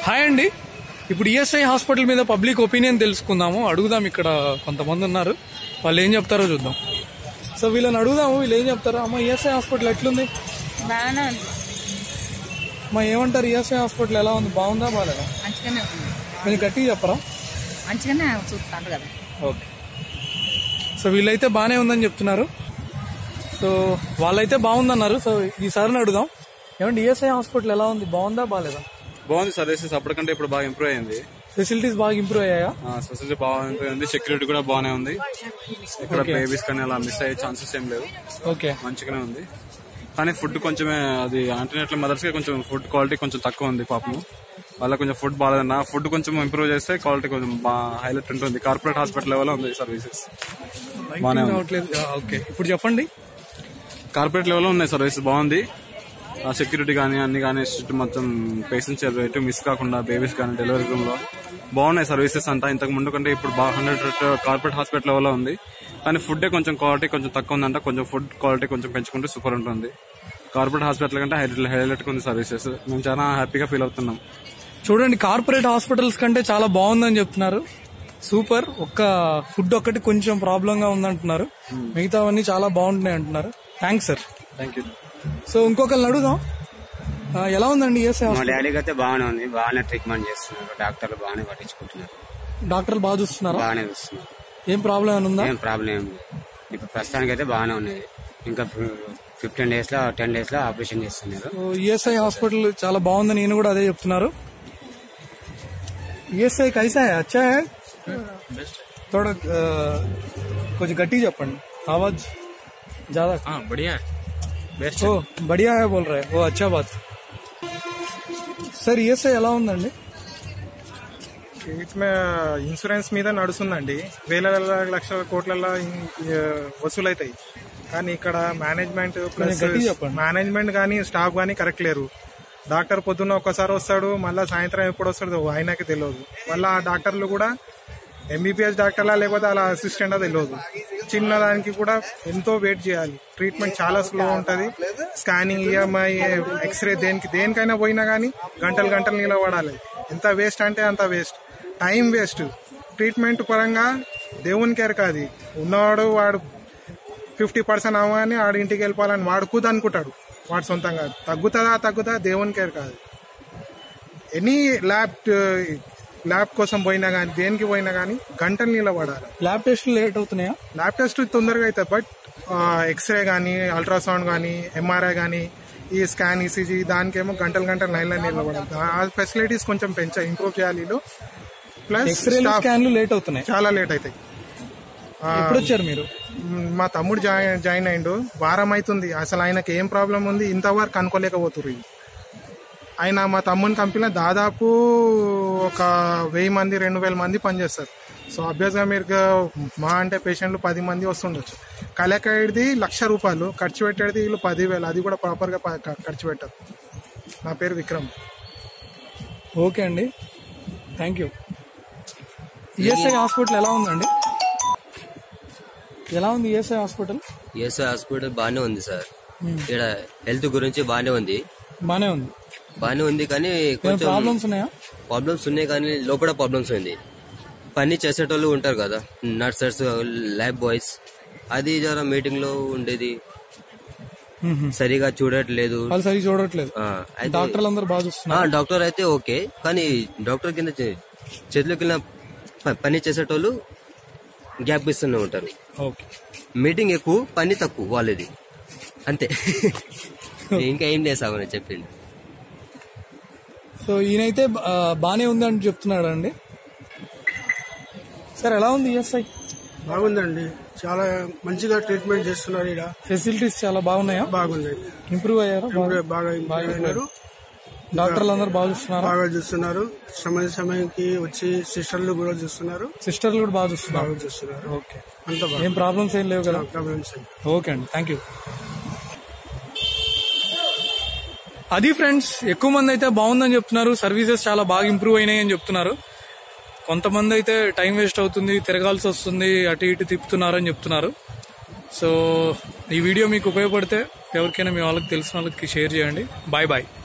Hi అండి ఇప్పుడు ESI hospital మీద పబ్లిక్ ఒపీనియన్ తెలుసుకుందాము అడుగుదాం ఇక్కడ కొంతమంది ఉన్నారు వాళ్ళు ఏం చెప్తారో చూద్దాం సో వీళ్ళని అడుగుదాము వీళ్ళు ఏం చెప్తారు అమ్మ ఈఎస్ఐ హాస్పిటల్ ఎట్లుంది బాగానే ఉంది అమ్మ ఏమంటారు ఈఎస్ఐ హాస్పిటల్ ఎలా ఉంది బాగుందా బాగాలేదా మంచిగానే ఉంది కొంచెం గట్టిగా చెప్పరా మంచిగానే చూస్తాను కదా ఓకే సో వీళ్ళైతే బాగానే ఉందని చెప్తున్నారు సో వాళ్ళైతే బాగుందన్నారు సో ఈసారి అడుగుదాం ఏమంటే ఈఎస్ఐ హాస్పిటల్ ఎలా ఉంది బాగుందా బాగాలేదా బాగుంది సర్వీసెస్ అప్పటికంటే ఇప్పుడు బాగా ఇంప్రూవ్ అయింది ఫెసిలిటీస్ బాగా ఇంప్రూవ్ అయ్యాయా ఫెసిలిటీ బాగా ఇంప్రూవ్ అయింది సెక్యూరిటీ కూడా బాగానే ఉంది ఇక్కడ బేబీస్ కానీ అలా మిస్ అయ్యే ఛాన్సెస్ ఏం లేవు ఓకే మంచిగానే ఉంది కానీ ఫుడ్ కొంచెమే అది ఆంటీనేట్ల మదర్స్ కి కొంచెం ఫుడ్ క్వాలిటీ కొంచెం తక్కువ ఉంది పాపం వాళ్ళ కొంచెం ఫుడ్ బాగాలేదన్న ఫుడ్ కొంచెం ఇంప్రూవ్ చేస్తే క్వాలిటీ కొంచెం బాగా హైలైట్ ఉంటుంది కార్పొరేట్ హాస్పిటల్ లెవెల్ ఉంది సర్వీసెస్ బాగానే ఉంది రావట్లేదు ఓకే ఇప్పుడు చెప్పండి కార్పొరేట్ లెవెల్ ఉన్నాయి సర్వీస్ బాగుంది ఆ సెక్యూరిటీ కానీ అన్ని కానీ చుట్టూ మొత్తం పేషెంట్స్ ఎటు మిస్ కాకుండా బేబీస్ కానీ డెలివరీ రూమ్ లో బాగున్నాయి సర్వీసెస్ అంతా ఇంతకు ముందు కంటే ఇప్పుడు బాగా హండ్రెడ్ కార్పొరేట్ హాస్పిటల్ లెవెల్లో ఉంది కానీ ఫుడ్ కొంచెం క్వాలిటీ కొంచెం తక్కువ ఉందంట కొంచెం ఫుడ్ క్వాలిటీ కొంచెం పెంచుకుంటే సూపర్ ఉంటుంది కార్పొరేట్ హాస్పిటల్ కంటే హైలైట్ హైలైట్ ఉంది సర్వీసెస్ మేము చాలా హ్యాపీగా ఫీల్ అవుతున్నాం చూడండి కార్పొరేట్ హాస్పిటల్స్ కంటే చాలా బాగుందని చెప్తున్నారు సూపర్ ఒక్క ఫుడ్ ఒక్కటి కొంచెం ప్రాబ్లం గా ఉందంటున్నారు మిగతావన్నీ చాలా బాగుంటున్నాయి అంటున్నారు thanks sir thank you so ఇంకొకరిని అడుగుదాం ఆ, ఎలా ఉందండి ఈఎస్ఐ మా డాడీకి అయితే బాగానే ఉంది బాగానే ట్రీట్మెంట్ చేస్తున్నారు డాక్టర్లు బాగానే పట్టించుకుంటున్నారు డాక్టర్లు బాగా చూస్తున్నారా బాగానే చూస్తున్నారు ఏం ప్రాబ్లం ఏమైనా ఉందా ఏం ప్రాబ్లం ఏం లేదు ఇప్పుడు ప్రస్తుతానికి అయితే బాగానే ఉన్నది ఇంకా ఫిఫ్టీన్ డేస్ లో టెన్ డేస్ లో ఆపరేషన్ చేస్తున్నారు ఈఎస్ఐ హాస్పిటల్ చాలా బాగుందని నేను కూడా అదే చెప్తున్నారు ఈఎస్ఐ కైసా హై? అచ్చా హై थोड़ा ఆ, కొంచెం గట్టిగా చెప్పండి ఆవాజ్ ज्यादा बढ़िया बेस्ट ఓ బడియా హై బోల్ రहे ఓ అచ్చా బాత్ సార్ ఈఎస్ఐ ఎలా ఉందండి ట్రీట్మెంట్ ఇన్సూరెన్స్ మీద నడుస్తుందండి వేల వేల లక్షల కోట్లలో వసూలైతాయి కానీ ఇక్కడ మేనేజ్మెంట్ ప్లస్ గట్టిగా చెప్పండి. మేనేజ్మెంట్ కానీ స్టాఫ్ కానీ కరెక్ట్ లేరు డాక్టర్ పొద్దున్న ఒక్కసారి వస్తాడు మళ్ళీ సాయంత్రం ఎప్పుడు వస్తాడు ఆయనకి తెలియదు మళ్ళీ ఆ డాక్టర్లు కూడా ఎంబీబీఎస్ డాక్టర్లా లేకపోతే అలా అసిస్టెంటా తెలియదు చిన్న దానికి కూడా ఎంతో వెయిట్ చేయాలి ట్రీట్మెంట్ చాలా స్లో ఉంటది స్కానింగ్ ఈఎంఐ ఎక్స్రే దేనికి దేనికైనా పోయినా కానీ గంటలు గంటలు నిలబడాలి ఎంత వేస్ట్ అంటే అంత వేస్ట్ టైం వేస్ట్ ట్రీట్మెంట్ పరంగా దేవుని కేర్ కాదు ఉన్నవాడు వాడు ఫిఫ్టీ పర్సెంట్ అవ్వగానే వాడు ఇంటికి వెళ్ళిపోవాలని వాడు కూద అనుకుంటాడు వాడు సొంతంగా తగ్గుతుందా తగ్గుతా దేవుని కేర్ కాదు ఎనీ ల్యాబ్ ల్యాబ్ కోసం పోయినా కానీ దేనికి పోయినా కానీ గంటలు నిలబడాలి ల్యాబ్ టెస్ట్లు లేట్ అవుతున్నాయా ల్యాబ్ టెస్ట్ తొందరగా అవుతుంది బట్ ఎక్స్రే కానీ అల్ట్రాసౌండ్ కానీ ఎంఆర్ఐ కానీ ఈ స్కాన్ ఈసీజీ దానికేమో గంటలు గంటలు లైన్లో నిలబడాలి ఆ ఫెసిలిటీస్ కొంచెం పెంచ ఇంప్రూవ్ చేయాలి వీళ్ళు ప్లస్ ఎక్స్రేలు స్టాఫ్ స్కాన్లు లేట్ అవుతున్నాయి చాలా లేట్ అవుతాయి ఆ, ఎప్పుడు వచ్చారు మీరు మ్, మా తమ్ముడు జాయిన్ జాయిన్ అయిండు వారం అవుతుంది అసలు ఆయనకి ఏం ప్రాబ్లం ఉంది ఇంతవరకు కనుక్కోలేకపోతుర్రు ఇది. ఆయన మా తమ్ముని కంపెనీలో దాదాపు ఒక వెయ్యి మంది రెండు వేల మంది పనిచేస్తారు సో అభ్యాసంగా మీరు గ- మా అంటే పేషెంట్లు పది మంది వస్తుండొచ్చు కలెక్ట్ అయ్యేది లక్ష రూపాయలు ఖర్చు పెట్టేది వీళ్ళు పదివేలు అది కూడా ప్రాపర్గా ప- ఖ- ఖర్చు పెట్టరు నా పేరు విక్రమ్ ఓకే అండి థ్యాంక్ యూ ఈఎస్ఐ హాస్పిటల్ ఎలా ఉందండి ఎలా ఉంది ఈఎస్ఐ హాస్పిటల్ ఎస్ఐ హాస్పిటల్ బాగానే ఉంది సార్ ఇక్కడ హెల్త్ గురించి బాగానే ఉంది బానే ఉంది బాగానే ఉంది కానీ ఏమైనా కొంచెం ప్రాబ్లమ్స్ ఉన్నాయా ప్రాబ్లమ్స్ ఉన్నాయి కానీ లోపల ప్రాబ్లమ్స్ ఉంది పని చేసేటోళ్ళు ఉంటారు కదా నర్సర్స్ ల్యాబ్ బాయ్స్ అది జర మీటింగ్ లో ఉండేది సరిగా చూడట్లేదు వాళ్ళు సరిగ్గా చూడట్లేదు ఆ, అయితే- డాక్టర్లు అందరూ బాగా ఆ, చూస్తున్నారు డాక్టర్ అయితే ఓకే కానీ డాక్టర్ కింద చే- చేతిలో కింద ప- పని చేసేటోళ్ళు గ్యాప్ ఇస్తూనే ఉంటారు ఓకే మీటింగ్ ఎక్కువ పని తక్కువ వాళ్ళది అంతే ఇంకా ఏం చేసామని చెప్పిండు సో ఈయనైతే ఆ, బానే ఉంది అని చెప్తున్నాడు అండి సార్ ఎలా ఉంది ఈఎస్ఐ బాగుందండి చాలా మంచిగా ట్రీట్మెంట్ చేస్తున్నారు ఇక్కడ ఫెసిలిటీస్ చాలా బాగున్నాయా బాగుంది ఇంప్రూవ్ అయ్యారా బాగా? బాగా ఇంప్రూవ్ అయినారు డాక్టర్లు అందరూ బాగా చూస్తున్నారా బాగా చూస్తున్నారు సమయ సమయానికి వచ్చి సిస్టర్లు కూడా చూస్తున్నారు సిస్టర్లు కూడా బాగా చూస్తున్నారు బాగా చూస్తున్నారు ఓకే అంత బాగా ఏం ప్రాబ్లమ్స్ ఏం లేవు కదా ప్రాబ్లమ్స్ ఓకే అండి థ్యాంక్ యూ అది ఫ్రెండ్స్ ఎక్కువ మంది అయితే బాగుందని చెప్తున్నారు సర్వీసెస్ చాలా బాగా ఇంప్రూవ్ అయినాయి అని చెప్తున్నారు కొంతమంది అయితే టైం వేస్ట్ అవుతుంది తిరగాల్సి వస్తుంది అటు ఇటు తిప్పుతున్నారని చెప్తున్నారు సో ఈ వీడియో మీకు ఉపయోగపడితే ఎవరికైనా మీ వాళ్ళకి తెలిసిన వాళ్ళకి షేర్ చేయండి బాయ్ బాయ్